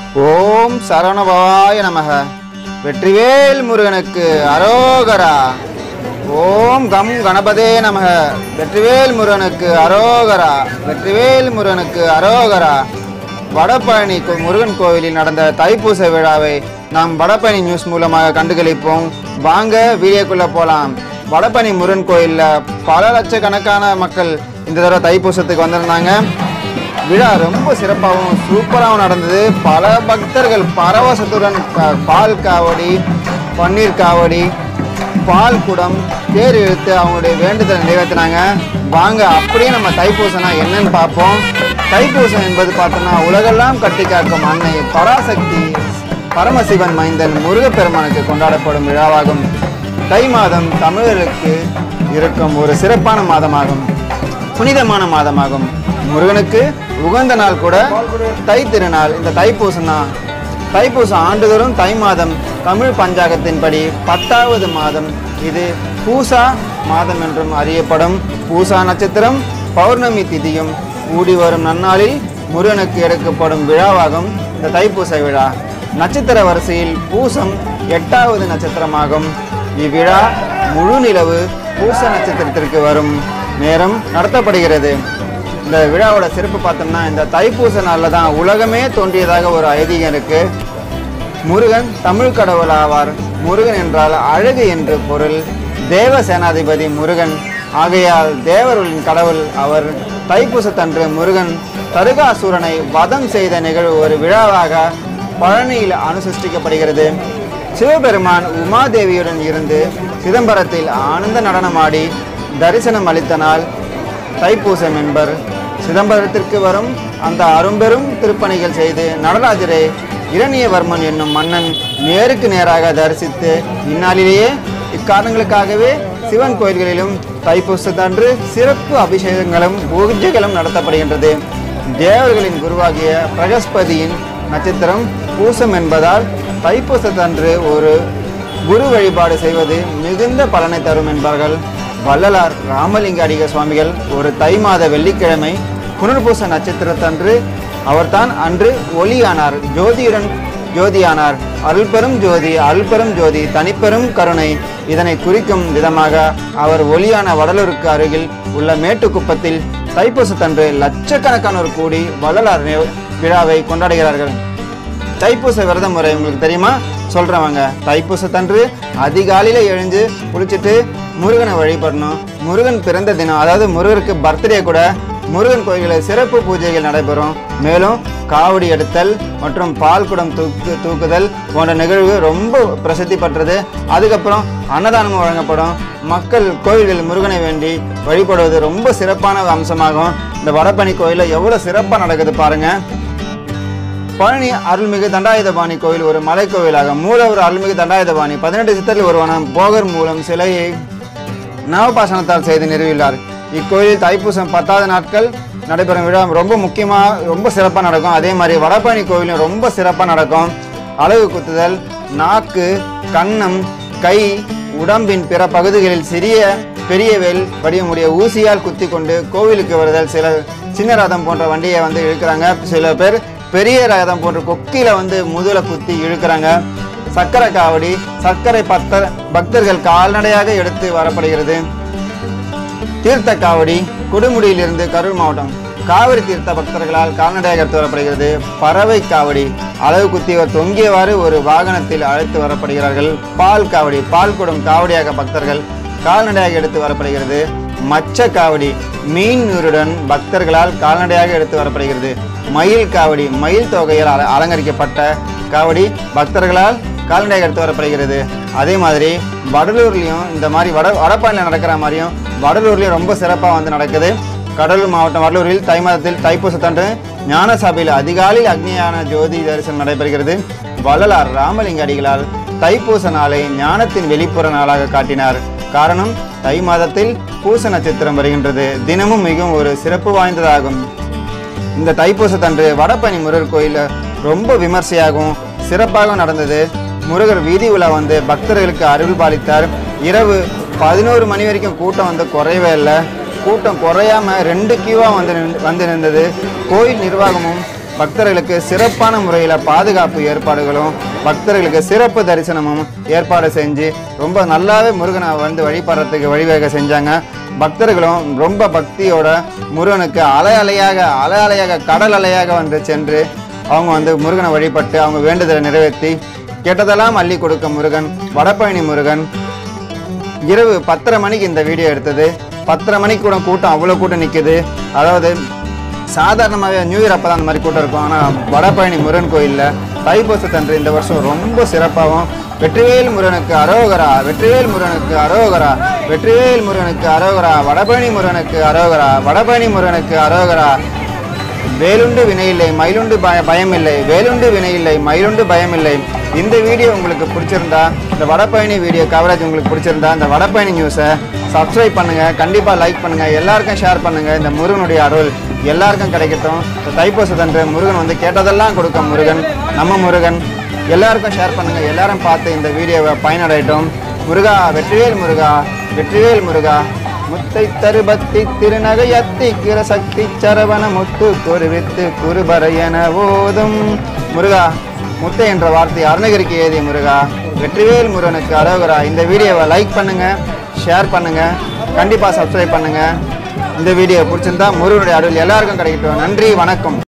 ஓம் சரவணபவாய நமக வெற்றிவேல் முருகனுக்கு அரோகரா ஓம் கம் கணபதே நமக வெற்றிவேல் முருகனுக்கு அரோகரா வெற்றிவேல் முருகனுக்கு அரோகரா வடபழனி கோ- முருகன் கோவிலில் நடந்த தைப்பூச விழாவை நாம் வடபழனி நியூஸ் மூலமாக கண்டுகளிப்போம் வாங்க வீடியோக்குள்ள போலாம் வடபழனி முருகன் கோயிலில் பல லட்சக்கணக்கான மக்கள் இந்த தடவை தைப்பூசத்துக்கு வந்திருந்தாங்க விழா ரொம்ப சிறப்பாகவும் சூப்பராகவும் நடந்தது பல பக்தர்கள் பரவசத்துடன் க- பால் காவடி பன்னீர் காவடி பால் குடம் தேர் இழுத்து அவங்களுடைய வேண்டுதலை நிறைவேற்றினாங்க வாங்க அப்படியே நம்ம தைப்பூசனா என்னன்னு பார்ப்போம் தைப்பூசம் என்பது பார்த்தோம்னா உலகெல்லாம் கட்டி காக்கும் அன்னை பராசக்தி பரமசிவன் மைந்தன் முருகப்பெருமானுக்கு கொண்டாடப்படும் விழாவாகும் தை மாதம் தமிழருக்கு இருக்கும் ஒரு சிறப்பான மாதமாகும் புனிதமான மாதமாகும் முருகனுக்கு உகந்த நாள் கூட தை திருநாள் இந்த தைப்பூசம் தான் தைப்பூசம் ஆண்டுதோறும் தை மாதம் தமிழ் பஞ்சாங்கத்தின்படி பத்தாவது மாதம் இது பூசா மாதம் என்றும் அறியப்படும் பூசா நட்சத்திரம் பௌர்ணமி திதியும் கூடி வரும் நன்னாளில் முருகனுக்கு எடுக்கப்படும் விழாவாகும் இந்த தைப்பூச விழா நட்சத்திர வரிசையில் பூசம் எட்டாவது நட்சத்திரமாகும் இவ்விழா முழு நிலவு பூச நட்சத்திரத்திற்கு வரும் நேரம் நடத்தப்படுகிறது இந்த விழாவோட சிறப்பு பார்த்தோம்னா இந்த தைப்பூச நாளில் தான் உலகமே தோன்றியதாக ஒரு ஐதீகம் இருக்கு முருகன் தமிழ் கடவுள் ஆவார் முருகன் என்றால் அழகு என்று பொருள் தேவ சேனாதிபதி முருகன் ஆகையால் தேவர்களின் கடவுள் அவர் தைப்பூசத்தன்று முருகன் தருகாசூரனை வதம் செய்த நிகழ்வு ஒரு விழாவாக பழனியில் அனுசஷ்டிக்கப்படுகிறது சிவபெருமான் உமாதேவியுடன் இருந்து சிதம்பரத்தில் ஆனந்த நடனமாடி தரிசனம் அளித்த நாள் தைப்பூசம் என்பர் சிதம்பரத்திற்கு வரும் அந்த அரும்பெரும் திருப்பணிகள் செய்து நடராஜரை இரணியவர்மன் என்னும் மன்னன் நேருக்கு நேராக தரிசித்து இந்நாளிலேயே இக்காரணங்களுக்காகவே சிவன் கோயில்களிலும் தைப்பூசத்தன்று சிறப்பு அபிஷேகங்களும் பூஜைகளும் நடத்தப்படுகின்றது தேவர்களின் குருவாகிய பிரகஸ்பதியின் நட்சத்திரம் பூசம் என்பதால் தைப்பூசத்தன்று ஒரு குரு வழிபாடு செய்வது மிகுந்த பலனை தரும் என்பார்கள் வள்ளலார் ராமலிங்க அடிக சுவாமிகள் ஒரு தை மாத வெள்ளிக்கிழமை புனர்பூச நட்சத்திரத்தன்று அவர்தான் அன்று ஒளியானார் ஜோதியுடன் ஜோதியானார் அருள்பெரும் ஜோதி அருள்பெரும் ஜோதி தனிப்பெரும் கருணை இதனை குறிக்கும் விதமாக அவர் ஒளியான வடலூருக்கு அருகில் உள்ள மேட்டுக்குப்பத்தில் தைப்பூசத்தன்று லட்சக்கணக்கானோர் கூடி வள்ளலார் நி- விழாவை கொண்டாடுகிறார்கள் தைப்பூச விரத முறை உங்களுக்கு தெரியுமா சொல்றவங்க தைப்பூசத்தன்று அதிகாலையில எழுந்து குளிச்சுட்டு முருகனை வழிபடணும் முருகன் பிறந்த தினம் அதாவது முருகருக்கு பர்த்டே கூட முருகன் கோயில்களில் சிறப்பு பூஜைகள் நடைபெறும் மேலும் காவடி எடுத்தல் மற்றும் பால் குடம் தூக்கு தூக்குதல் போன்ற நிகழ்வு ரொம்ப பிரசித்தி பெற்றது அதுக்கப்புறம் அன்னதானமும் வழங்கப்படும் மக்கள் கோயில்கள் முருகனை வேண்டி வழிபடுவது ரொம்ப சிறப்பான அம்சமாகும் இந்த வடபழனி கோயிலில் எவ்வளோ சிறப்பாக நடக்குது பாருங்க பழனி அருள்மிகு தண்டாயுதபாணி கோயில் ஒரு மலை கோயிலாகும் மூலவர் அருள்மிகு தண்டாயுதபாணி பதினெட்டு சித்தரில் ஒருவனம் போகர் மூலம் சிலையை நவபாசனத்தால் செய்து நிறுவியுள்ளார் இக்கோயிலில் தைப்பூசம் பத்தாவது நாட்கள் நடைபெறும் விழா ரொம்ப முக்கியமாக ரொம்ப சிறப்பாக நடக்கும் அதே மாதிரி வடபழனி கோயிலும் ரொம்ப சிறப்பாக நடக்கும் அழகு குத்துதல் நாக்கு கன்னம் கை உடம்பின் பிற பகுதிகளில் சிறிய பெரிய வேல் வடிவமுடைய ஊசியால் குத்தி கொண்டு கோவிலுக்கு வருதல் சில சின்ன ரதம் போன்ற வண்டியை வந்து இழுக்கிறாங்க சில பேர் பெரிய ரதம் போன்ற கொக்கில வந்து முதுல குத்தி இழுக்கிறாங்க சக்கரை காவடி சர்க்கரை பக்தர் பக்தர்கள் கால்நடையாக எடுத்து வரப்படுகிறது தீர்த்த காவடி கொடுமுடியிலிருந்து கரூர் மாவட்டம் காவிரி தீர்த்த பக்தர்களால் கால்நடையாக எடுத்து வரப்படுகிறது பறவை காவடி அளவு குத்தியவர் தொங்கியவாறு ஒரு வாகனத்தில் அழைத்து வரப்படுகிறார்கள் பால் காவடி பால் குடம் காவடியாக பக்தர்கள் கால்நடையாக எடுத்து வரப்படுகிறது மச்ச காவடி மீன் நீருடன் பக்தர்களால் கால்நடையாக எடுத்து வரப்படுகிறது மயில் காவடி மயில் தொகையால் அல- அலங்கரிக்கப்பட்ட காவடி பக்தர்களால் கால்நடையாக எடுத்து வரப்படுகிறது அதே மாதிரி வடலூர்லேயும் இந்த மாதிரி வட வடபழனியில் நடக்கிற மாதிரியும் வடலூர்லேயும் ரொம்ப சிறப்பாக வந்து நடக்குது கடலூர் மாவட்டம் வடலூரில் தை மாதத்தில் தைப்பூசத்தன்று ஞான சபையில் அதிகாலையில் அக்னியான ஜோதி தரிசனம் நடைபெறுகிறது வள்ளலார் ராமலிங்க அடிகளால் தைப்பூச நாளை ஞானத்தின் வெளிப்புற நாளாக காட்டினார் காரணம் தை மாதத்தில் பூச நட்சத்திரம் வருகின்றது தினமும் மிகவும் ஒரு சிறப்பு வாய்ந்ததாகும் இந்த தைப்பூசத்தன்று வடபழனி முருகர் கோயிலில் ரொம்ப விமர்சையாகவும் சிறப்பாகவும் நடந்தது முருகர் வீதி உலா வந்து பக்தர்களுக்கு அருள் பாலித்தார் இரவு பதினோரு மணி வரைக்கும் கூட்டம் வந்து குறையவே இல்லை கூட்டம் குறையாம ரெண்டு கியூவாக வந்து நின்று- வந்து நின்றது கோயில் நிர்வாகமும் பக்தர்களுக்கு சிறப்பான முறையில் பாதுகாப்பு ஏற்பாடுகளும் பக்தர்களுக்கு சிறப்பு தரிசனமும் ஏற்பாடு செஞ்சு ரொம்ப நல்லாவே முருகனை வந்து வழிபடுறதுக்கு வழிவகை செஞ்சாங்க பக்தர்களும் ரொம்ப பக்தியோட முருகனுக்கு அலை அலையாக அலை அலையாக கடல் அலையாக வந்து சென்று அவங்க வந்து முருகனை வழிபட்டு அவங்க வேண்டுதலை நிறைவேற்றி கேட்டதெல்லாம் அள்ளி கொடுக்க முருகன் வடபழனி முருகன் இரவு பத்தரை மணிக்கு இந்த வீடியோ எடுத்தது பத்தரை மணிக்கு கூட கூட்டம் அவ்வளோ கூட்டம் நிற்குது அதாவது சாதாரணமாகவே நியூ இயர் அப்போ தான் அந்த மாதிரி கூட்டம் இருக்கும் ஆனால் வடபழனி முருகன் கோயிலில் தைப்பூசத்தன்று இந்த வருஷம் ரொம்ப சிறப்பாகவும் வெற்றிவேல் முருகனுக்கு அரோகரா வெற்றிவேல் முருகனுக்கு அரோகரா வெற்றிவேல் முருகனுக்கு அரோகரா வடபழனி முருகனுக்கு அரோகரா வடபழனி முருகனுக்கு அரோகரா வேலுண்டு வினையில்லை மயிலுண்டு பய பயமில்லை வேலுண்டு வினையில்லை மயிலுண்டு பயமில்லை இந்த வீடியோ உங்களுக்கு பிடிச்சிருந்தா இந்த வடபழனி வீடியோ கவரேஜ் உங்களுக்கு பிடிச்சிருந்தா இந்த வடபழனி நியூஸை சப்ஸ்கிரைப் பண்ணுங்க கண்டிப்பா லைக் பண்ணுங்க எல்லாருக்கும் ஷேர் பண்ணுங்க இந்த முருகனுடைய அருள் எல்லாருக்கும் கிடைக்கட்டும் இந்த தைப்பூசத்தன்று முருகன் வந்து கேட்டதெல்லாம் கொடுக்க முருகன் நம்ம முருகன் எல்லாருக்கும் ஷேர் பண்ணுங்க எல்லாரும் பார்த்து இந்த வீடியோவை பயனடையட்டும் முருகா வெற்றிவேல் முருகா வெற்றிவேல் முருகா முத்தை தருபத்தி திருநகையத்தி கிர சக்தி சரவண முத்து குருவித்து குருபர என ஓதும் முருகா முத்தை என்ற வார்த்தை அருணகிரிக்கு ஏதிய முருகா வெற்றிவேல் முருகனுக்கு அரோகரா இந்த வீடியோவை லைக் பண்ணுங்க ஷேர் பண்ணுங்க கண்டிப்பா சப்ஸ்கிரைப் பண்ணுங்க இந்த வீடியோ பிடிச்சிருந்தா முருகனுடைய அருள் எல்லாருக்கும் கிடைக்கட்டும் நன்றி வணக்கம்